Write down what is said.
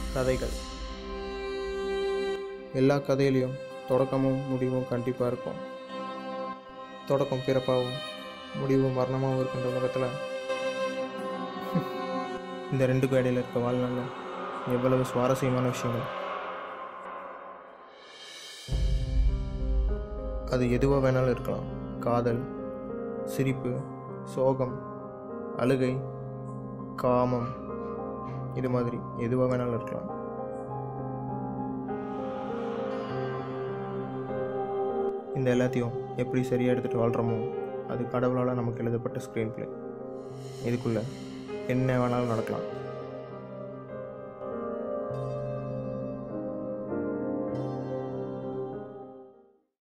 கதைகள் எல்லா கதையிலையும் தொடக்கமும் முடிவும் கண்டிப்பாக இருக்கும் தொடக்கம் பிறப்பாகவும் முடிவு மரணமாகவும் இருக்கின்ற உலகத்தில் இந்த ரெண்டுக்கும் இடையில இருக்க வாழ்நாளில் எவ்வளவு சுவாரஸ்யமான விஷயங்கள் அது எதுவாக வேணாலும் இருக்கலாம் காதல் சிரிப்பு சோகம் அழுகை காமம் இது மாதிரி எதுவாக வேணாலும் இருக்கலாம் இந்த எல்லாத்தையும் எப்படி சரியாக எடுத்துகிட்டு வாழ்கிறோமோ அது கடவுளால் நமக்கு எழுதப்பட்ட ஸ்க்ரீன் ப்ளே இதுக்குள்ளே என்ன வேணாலும் நடக்கலாம்